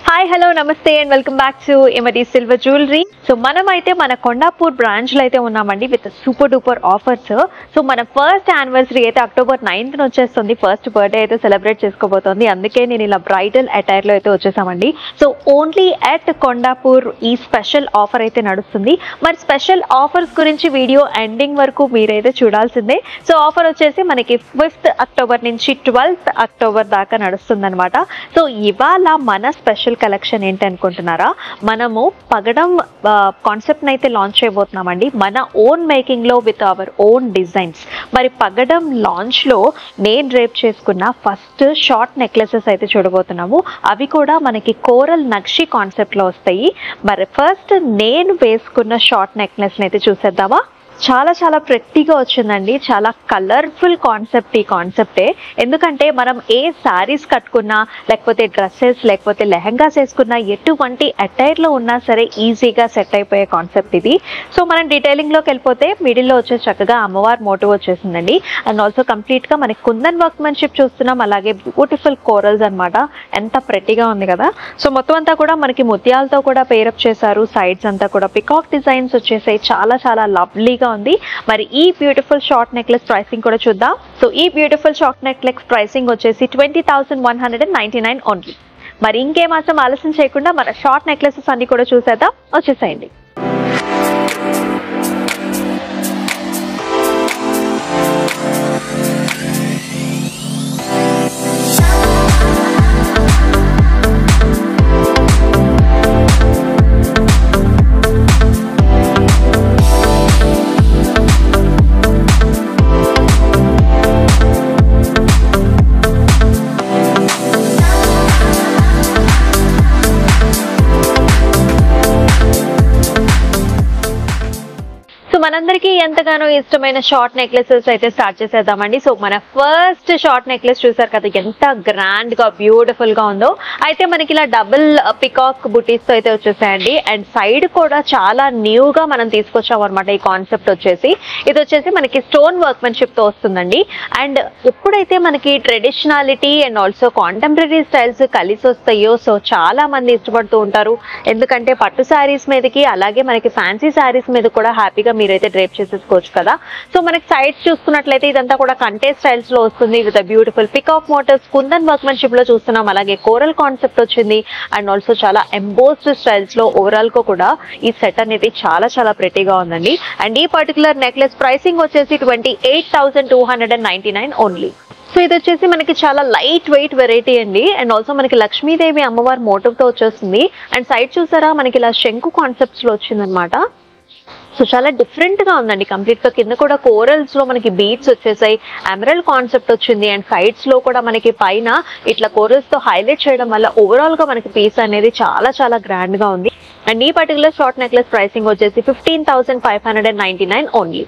hi hello నమస్తే and welcome back to Emati silver jewellery so మనం అయితే మన కొండాపూర్ బ్రాంచ్ లో అయితే ఉన్నామండి with super duper offers so మన ఫస్ట్ యానివర్సరీ అయితే అక్టోబర్ నైన్త్ వచ్చేస్తుంది ఫస్ట్ బర్త్డే అయితే సెలబ్రేట్ చేసుకోబోతోంది అందుకే నేను ఇలా బ్రైడల్ అటైర్ లో అయితే వచ్చేసామండి సో ఓన్లీ అట్ కొండాపూర్ ఈ స్పెషల్ ఆఫర్ అయితే నడుస్తుంది మరి స్పెషల్ ఆఫర్స్ గురించి వీడియో ఎండింగ్ వరకు మీరైతే చూడాల్సిందే సో ఆఫర్ వచ్చేసి మనకి ఫిఫ్త్ అక్టోబర్ నుంచి ట్వెల్త్ అక్టోబర్ దాకా నడుస్తుంది అనమాట సో ఇవాళ మన స్పెషల్ కలెక్షన్ ఏంటి అనుకుంటున్నారా మనము పగడం కాన్సెప్ట్ అయితే లాంచ్ చేయబోతున్నామండి మన ఓన్ మేకింగ్ లో విత్ అవర్ ఓన్ డిజైన్స్ మరి పగడం లాంచ్ లో నేను డ్రేప్ చేసుకున్న ఫస్ట్ షార్ట్ నెక్లెసెస్ అయితే చూడబోతున్నాము అవి కూడా మనకి కోరల్ నక్షి కాన్సెప్ట్ లో వస్తాయి మరి ఫస్ట్ నేను వేసుకున్న షార్ట్ నెక్లెస్ అయితే చూసేద్దామా చాలా చాలా ప్రెట్టిగా వచ్చిందండి చాలా కలర్ఫుల్ కాన్సెప్ట్ ఈ కాన్సెప్టే ఎందుకంటే మనం ఏ శారీస్ కట్టుకున్నా లేకపోతే డ్రెస్సెస్ లేకపోతే లెహంగాస్ వేసుకున్నా ఎటువంటి అటైర్లో ఉన్నా సరే ఈజీగా సెట్ అయిపోయే కాన్సెప్ట్ ఇది సో మనం డీటెయిలింగ్లోకి వెళ్ళిపోతే మిడిల్లో వచ్చే చక్కగా అమ్మవారి మోటివ్ వచ్చేసిందండి అండ్ ఆల్సో కంప్లీట్గా మనకి కుందన్ వర్క్మెన్షిప్ చూస్తున్నాం అలాగే బ్యూటిఫుల్ కోరల్స్ అన్నమాట ఎంత ప్రెట్టిగా ఉంది కదా సో మొత్తం అంతా కూడా మనకి ముత్యాలతో కూడా పేరప్ చేశారు సైడ్స్ అంతా కూడా పికాక్ డిజైన్స్ వచ్చేసాయి చాలా చాలా లవ్లీగా ఉంది మరి ఈ బ్యూటిఫుల్ షార్ట్ నెక్లెస్ ప్రైసింగ్ కూడా చూద్దాం సో ఈ బ్యూటిఫుల్ షార్ట్ నెక్లెస్ ప్రైసింగ్ వచ్చేసి twenty thousand one hundred and ninety nine only మరి ఇంకేమాత్రం ఆలస్యం చేయకుండా మన షార్ట్ నెక్లెసెస్ అన్ని కూడా చూసేద్దాం వచ్చేసేయండి సో మనందరికీ ఎంతగానో ఇష్టమైన షార్ట్ నెక్లెసెస్ అయితే స్టార్ట్ చేసేద్దామండి సో మన ఫస్ట్ షార్ట్ నెక్లెస్ చూసారు కదా ఎంత గ్రాండ్ గా బ్యూటిఫుల్ గా ఉందో అయితే మనకి ఇలా డబుల్ పికాక్ బుటీస్ తో అయితే వచ్చేసాయండి అండ్ సైడ్ కూడా చాలా న్యూ గా మనం తీసుకొచ్చాం అనమాట ఈ కాన్సెప్ట్ వచ్చేసి ఇది వచ్చేసి మనకి స్టోన్ వర్క్మెన్షిప్ తో వస్తుందండి అండ్ ఎప్పుడైతే మనకి traditionality and also contemporary styles కలిసి వస్తాయో సో చాలా మంది ఇష్టపడుతూ ఉంటారు ఎందుకంటే పట్టు శారీస్ మీదకి అలాగే మనకి ఫ్యాన్సీ శారీస్ మీద కూడా హ్యాపీగా మీరైతే డ్రేప్ చేసేసుకోవచ్చు కదా సో మనకి సైడ్స్ చూసుకున్నట్లయితే ఇదంతా కూడా కంటే స్టైల్స్ లో వస్తుంది with beautiful peacock motors kundan workmanship లో చూస్తున్నాం అలాగే కోరల్ కాన్సెప్ట్ వచ్చింది అండ్ ఆల్సో చాలా ఎంబోస్డ్ స్టైల్స్ లో ఓవరాల్ గా కూడా ఈ సెట్ అనేది చాలా చాలా ప్రెటీగా ఉందండి అండ్ ఈ పర్టికులర్ నెక్లెస్ ప్రైసింగ్ వచ్చేసి twenty eight thousand two hundred and ninety nine only so ఇది వచ్చేసి మనకి చాలా లైట్ వెయిట్ వెరైటీ అండి అండ్ ఆల్సో మనకి లక్ష్మీదేవి అమ్మవారి మోటివ్ తో వచ్చేస్తుంది అండ్ సైడ్ చూసారా మనకి ఇలా శంకు కాన్సెప్ట్స్ లో వచ్చిందనమాట సో చాలా డిఫరెంట్ గా ఉందండి కంప్లీట్ గా కింద కూడా కోరల్స్ లో మనకి బీట్స్ వచ్చేసాయి ఎమరల్ కాన్సెప్ట్ వచ్చింది అండ్ సైడ్స్ లో కూడా మనకి పైన ఇట్లా కోరల్స్ తో హైలైట్ చేయడం వల్ల ఓవరాల్ గా మనకి పీస్ అనేది చాలా చాలా గ్రాండ్ గా ఉంది అండ్ ఈ పర్టికులర్ షార్ట్ నెక్లెస్ ప్రైసింగ్ వచ్చేసి fifteen thousand five hundred and ninety nine only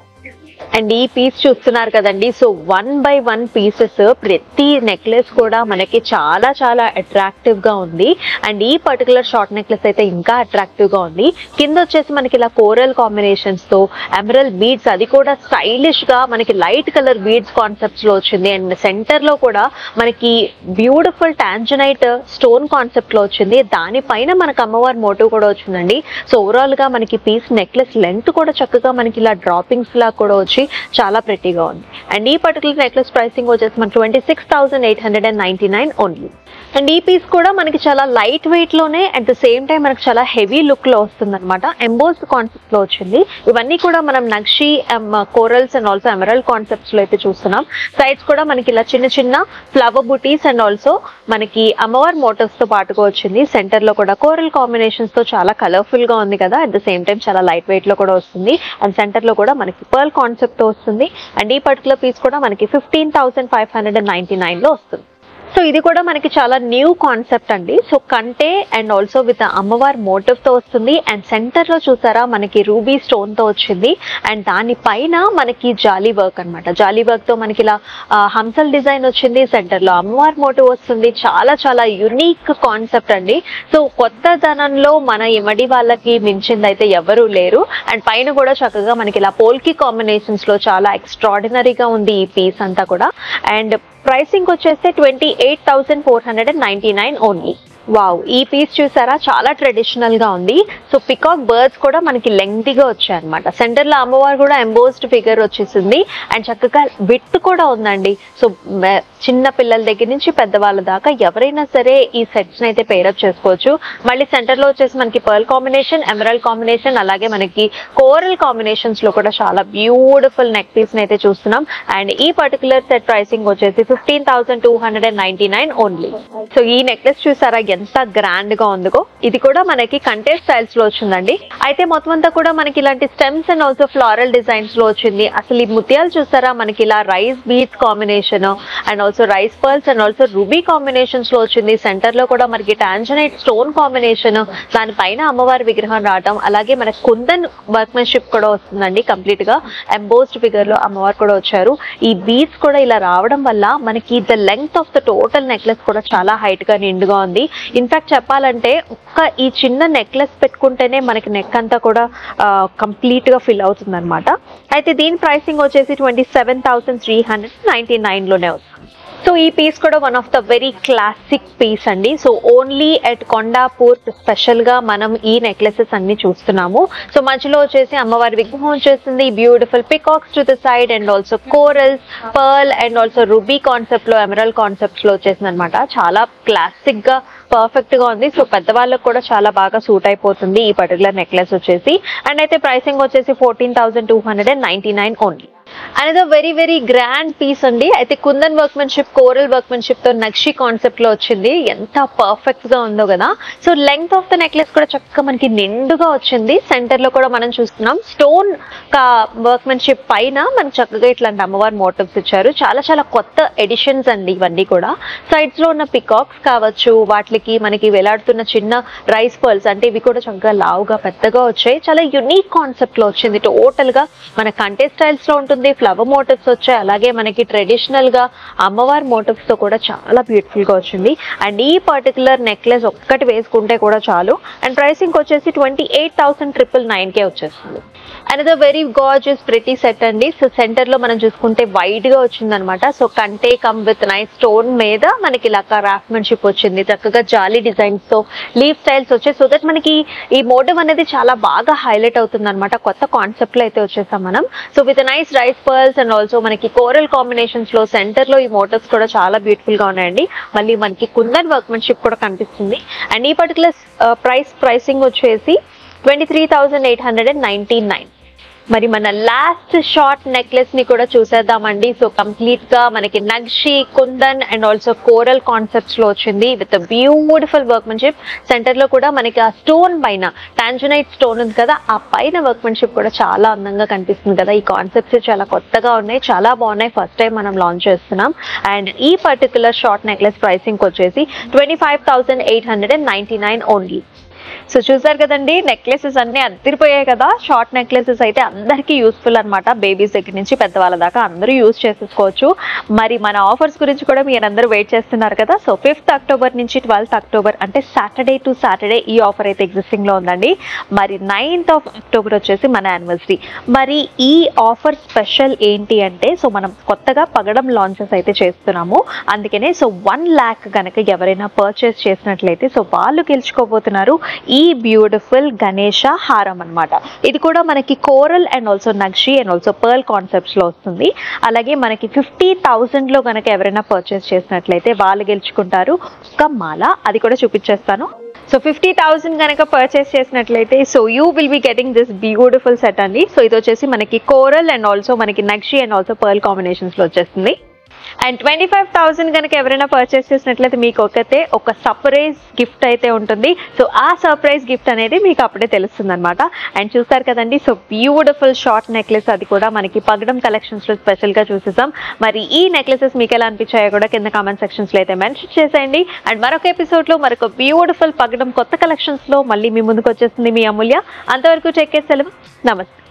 and ఈ పీస్ చూస్తున్నారు కదండి so one by one pieces ప్రతి నెక్లెస్ కూడా మనకి చాలా చాలా అట్రాక్టివ్ గా ఉంది అండ్ ఈ పర్టికులర్ షార్ట్ నెక్లెస్ అయితే ఇంకా అట్రాక్టివ్ గా ఉంది కింద వచ్చేసి మనకి ఇలా కోరల్ కాంబినేషన్స్ తో ఎమరల్ బీడ్స్ అది కూడా స్టైలిష్ గా మనకి లైట్ కలర్ బీడ్స్ కాన్సెప్ట్స్ లో వచ్చింది అండ్ సెంటర్ లో కూడా మనకి బ్యూటిఫుల్ టాంజనైట్ స్టోన్ కాన్సెప్ట్ లో వచ్చింది దానిపైన మనకి అమ్మవారి మోటివ్ కూడా వచ్చిందండి సో ఓవరాల్ గా మనకి పీస్ నెక్లెస్ లెంత్ కూడా చక్కగా మనకి ఇలా డ్రాపింగ్స్ లా కూడా వచ్చి చాలా ప్రెట్టీగా ఉంది అండ్ ఈ పర్టికులర్ నెక్లెస్ ప్రైసింగ్ వచ్చేసి మన twenty six thousand eight hundred and ninety nine only and ఈ పీస్ కూడా మనకి చాలా లైట్ వెయిట్ లోనే అట్ ద సేమ్ టైం మనకి చాలా హెవీ లుక్ లో వస్తుంది అనమాట ఎంబోస్ కాన్సెప్ట్ లో వచ్చింది ఇవన్నీ కూడా మనం nakshi corals and also emerald concepts లో అయితే చూస్తున్నాం సైడ్స్ కూడా మనకి ఇలా చిన్న చిన్న ఫ్లవర్ బుటీస్ అండ్ ఆల్సో మనకి అమ్మవారి మోటర్స్ తో పాటుగా వచ్చింది సెంటర్ లో కూడా కోరల్ కాంబినేషన్స్ తో చాలా కలర్ఫుల్ గా ఉంది కదా అట్ ద సేమ్ టైం చాలా లైట్ వెయిట్ లో కూడా వస్తుంది అండ్ సెంటర్ లో కూడా మనకి పర్ల్ కాన్సెప్ట్ తో వస్తుంది అండ్ ఈ పర్టికులర్ పీస్ కూడా మనకి fifteen thousand five hundred and ninety nine లో వస్తుంది సో ఇది కూడా మనకి చాలా న్యూ కాన్సెప్ట్ అండి సో కంటే అండ్ ఆల్సో విత్ అమ్మవారి మోటివ్ తో వస్తుంది అండ్ సెంటర్ లో చూసారా మనకి రూబీ స్టోన్ తో వచ్చింది అండ్ దానిపైన మనకి జాలీ వర్క్ అన్నమాట జాలీ వర్క్ తో మనకి ఇలా ఆ, హంసల్ డిజైన్ వచ్చింది సెంటర్ లో అమ్మవారి మోటివ్ వస్తుంది చాలా చాలా యునిక్ కాన్సెప్ట్ అండి సో కొత్త ధనంలో మన ఇమడి వాళ్ళకి మించింది అయితే ఎవరూ లేరు అండ్ పైన కూడా చక్కగా మనకి ఇలా పోల్కి కాంబినేషన్స్ లో చాలా ఎక్స్ట్రాడినరీగా ఉంది ఈ పీస్ అంతా కూడా అండ్ ప్రైసింగ్ వచ్చేస్తే twenty eight thousand four hundred and ninety nine only wow ఈ పీస్ చూసారా చాలా ట్రెడిషనల్ గా ఉంది సో పికాక్ బర్డ్స్ కూడా మనకి లెంగ్తీగా వచ్చాయి అనమాట సెంటర్ లో అమ్మవారు కూడా ఎంబోస్డ్ ఫిగర్ వచ్చేసింది అండ్ చక్కగా విత్ కూడా ఉందండి సో మ- చిన్న పిల్లల దగ్గర నుంచి పెద్దవాళ్ళ దాకా ఎవరైనా సరే ఈ సెట్స్ అయితే పేరప్ చేసుకోవచ్చు మళ్ళీ సెంటర్ లో వచ్చేసి మనకి పర్ల్ కాంబినేషన్ ఎమరల్ కాంబినేషన్ అలాగే మనకి కోరల్ కాంబినేషన్స్ లో కూడా చాలా బ్యూటిఫుల్ నెక్ పీస్ అయితే చూస్తున్నాం అండ్ ఈ పర్టికులర్ సెట్ ప్రైసింగ్ వచ్చేసి fifteen thousand two hundred and ninety nine only so ఈ నెక్లెస్ చూసారా ఎంత గ్రాండ్ గా ఉందో ఇది కూడా మనకి కంటే స్టైల్స్ లో వచ్చిందండి అయితే మొత్తం అంతా కూడా మనకి ఇలాంటి stems and also floral designs లో వచ్చింది అసలు ఈ ముత్యాలు చూసారా మనకి ఇలా rice beads combination and also rice pearls and also ruby combinations లో వచ్చింది సెంటర్ లో కూడా మనకి టాంజనైట్ స్టోన్ కాంబినేషన్ దానిపైన అమ్మవారి విగ్రహం రావడం అలాగే మనకి కుందన్ వర్క్మెన్షిప్ కూడా వస్తుందండి కంప్లీట్ గా ఎంబోస్డ్ ఫిగర్ లో అమ్మవారు కూడా వచ్చారు ఈ బీడ్స్ కూడా ఇలా రావడం వల్ల మనకి the length of the total necklace కూడా చాలా హైట్ గా నిండుగా ఉంది ఇన్ఫాక్ట్ చెప్పాలంటే ఒక్క ఈ చిన్న నెక్లెస్ పెట్టుకుంటేనే మనకి నెక్ అంతా కూడా కంప్లీట్ గా ఫిల్ అవుతుంది అనమాట అయితే దీని ప్రైసింగ్ వచ్చేసి twenty seven thousand three hundred ninety nine లోనే వస్తుంది సో ఈ పీస్ కూడా one of the very classic piece అండి so only at Kondapur special గా మనం ఈ నెక్లెసెస్ అన్ని చూస్తున్నాము సో మధ్యలో వచ్చేసి అమ్మవారి విగ్రహం వచ్చేసింది beautiful peacocks to the side and also corals pearl and also ruby concept లో ఎమరల్ కాన్సెప్ట్స్ లో వచ్చేసింది అనమాట చాలా క్లాసిక్ గా పర్ఫెక్ట్ గా ఉంది సో పెద్దవాళ్ళకి కూడా చాలా బాగా సూట్ అయిపోతుంది ఈ పర్టికులర్ నెక్లెస్ వచ్చేసి అండ్ అయితే ప్రైసింగ్ వచ్చేసి fourteen thousand two hundred and ninety nine only అనేది వెరీ వెరీ గ్రాండ్ పీస్ అండి అయితే కుందన్ వర్క్మెన్షిప్ కోరల్ వర్క్మెన్షిప్ తో నక్షి కాన్సెప్ట్ లో వచ్చింది ఎంత పర్ఫెక్ట్ గా ఉందో కదా so length of the necklace కూడా చక్కగా మనకి నిండుగా వచ్చింది సెంటర్ లో కూడా మనం చూస్తున్నాం స్టోన్ వర్క్మెన్షిప్ పైన మనకి చక్కగా ఇట్లాంటి అమ్మవారి మోటివ్స్ ఇచ్చారు చాలా చాలా కొత్త ఎడిషన్స్ అండి ఇవన్నీ కూడా సైడ్స్ లో ఉన్న పికాక్స్ కావచ్చు వాటికి మనకి వేలాడుతున్న చిన్న రైస్ పర్ల్స్ అంటే ఇవి కూడా చక్కగా లావుగా పెద్దగా వచ్చాయి చాలా యునిక్ కాన్సెప్ట్ లో వచ్చింది టోటల్ గా మన కంటే స్టైల్స్ లో ఉంటుంది ఫ్లవర్ మోటివ్స్ వచ్చాయి అలాగే మనకి ట్రెడిషనల్ గా అమ్మవారి మోటివ్స్ తో కూడా చాలా బ్యూటిఫుల్ గా వచ్చింది అండ్ ఈ పర్టికులర్ నెక్లెస్ ఒక్కటి వేసుకుంటే కూడా చాలు అండ్ ప్రైసింగ్ వచ్చేసి twenty eight thousand triple nine K వచ్చేస్తుంది అండ్ ఇదో వెరీ గార్జియస్ ప్రిటీ సెట్ అండి సో సెంటర్ లో మనం చూసుకుంటే వైడ్ గా వచ్చింది అనమాట సో కంటే కమ్ విత్ నైస్ స్టోన్ మీద మనకి ఇలా క్రాఫ్ట్మెన్షిప్ వచ్చింది చక్కగా జాలీ డిజైన్స్ తో లీఫ్ స్టైల్స్ వచ్చాయి సో దట్ మనకి ఈ మోటివ్ అనేది చాలా బాగా హైలైట్ అవుతుంది అనమాట కొత్త కాన్సెప్ట్ లో అయితే వచ్చేసాం మనం so with nice rice pearls and also మనకి కోరల్ కాంబినేషన్స్ లో సెంటర్ లో ఈ మోటివ్స్ కూడా చాలా బ్యూటిఫుల్ గా ఉన్నాయండి మళ్ళీ మనకి కుందన్ వర్క్మెన్షిప్ కూడా కనిపిస్తుంది అండ్ ఈ పర్టికులర్ ప్రైస్ ప్రైసింగ్ వచ్చేసి twenty three thousand eight hundred and ninety nine మరి మన లాస్ట్ షార్ట్ నెక్లెస్ ని కూడా చూసేద్దామండి సో కంప్లీట్ గా మనకి nakshi kundan and also coral concepts లో వచ్చింది విత్ బ్యూటిఫుల్ వర్క్మెన్షిప్ సెంటర్ లో కూడా మనకి ఆ స్టోన్ పైన టాంజనైట్ స్టోన్ ఉంది కదా ఆ పైన వర్క్మెన్షిప్ కూడా చాలా అందంగా కనిపిస్తుంది కదా ఈ కాన్సెప్ట్స్ చాలా కొత్తగా ఉన్నాయి చాలా బాగున్నాయి ఫస్ట్ టైం మనం లాంచ్ చేస్తున్నాం అండ్ ఈ పర్టికులర్ షార్ట్ నెక్లెస్ ప్రైసింగ్ వచ్చేసి twenty five thousand eight hundred and ninety nine only so చూసారు కదండి నెక్లెసెస్ అన్ని అద్దరిపోయాయి కదా షార్ట్ నెక్లెసెస్ అయితే అందరికీ యూస్ఫుల్ అన్నమాట బేబీస్ దగ్గర నుంచి పెద్దవాళ్ళ దాకా అందరూ యూస్ చేసేసుకోవచ్చు మరి మన ఆఫర్స్ గురించి కూడా మీరు అందరూ వెయిట్ చేస్తున్నారు కదా సో ఫిఫ్త్ అక్టోబర్ నుంచి ట్వెల్త్ అక్టోబర్ అంటే సాటర్డే టు సాటర్డే ఈ ఆఫర్ అయితే ఎగ్జిస్టింగ్ లో ఉందండి మరి నైన్త్ ఆఫ్ అక్టోబర్ వచ్చేసి మన యానివర్సరీ మరి ఈ ఆఫర్ స్పెషల్ ఏంటి అంటే సో మనం కొత్తగా పగడం లాంచెస్ అయితే చేస్తున్నాము అందుకనే సో వన్ ల్యాక్ కనుక ఎవరైనా పర్చేస్ చేసినట్లయితే సో వాళ్ళు గెలుచుకోబోతున్నారు ఈ బ్యూటిఫుల్ గణేష హారం అన్నమాట ఇది కూడా మనకి coral and also nakshi and also pearl concepts లో వస్తుంది అలాగే మనకి ఫిఫ్టీ థౌసండ్ లో కనుక ఎవరైనా పర్చేస్ చేసినట్లయితే వాళ్ళు గెలుచుకుంటారు ఒక మాల అది కూడా చూపించేస్తాను సో ఫిఫ్టీ థౌసండ్ కనుక పర్చేస్ చేసినట్లయితే so you will be getting this beautiful set అండి సో ఇది వచ్చేసి మనకి కోరల్ అండ్ ఆల్సో మనకి nakshi and also pearl combinations లో వచ్చేస్తుంది అండ్ ట్వంటీ ఫైవ్ థౌసండ్ కనుక ఎవరైనా పర్చేస్ చేసినట్లయితే మీకు ఒకతే ఒక సర్ప్రైజ్ గిఫ్ట్ అయితే ఉంటుంది సో ఆ సర్ప్రైజ్ గిఫ్ట్ అనేది మీకు అప్పుడే తెలుస్తుంది అనమాట అండ్ చూస్తారు కదండి సో బ్యూటిఫుల్ షార్ట్ నెక్లెస్ అది కూడా మనకి పగడం కలెక్షన్స్ లో స్పెషల్ గా చూసేసాం మరి ఈ నెక్లెసెస్ మీకు ఎలా అనిపించాయో కూడా కింద కామెంట్ సెక్షన్స్ లో అయితే మెన్షన్ చేసేయండి అండ్ మరొక ఎపిసోడ్ లో మరొక బ్యూటిఫుల్ పగడం కొత్త కలెక్షన్స్ లో మళ్ళీ మీ ముందుకు వచ్చేస్తుంది మీ అమూల్య అంతవరకు చెక్ సెలవు నమస్తే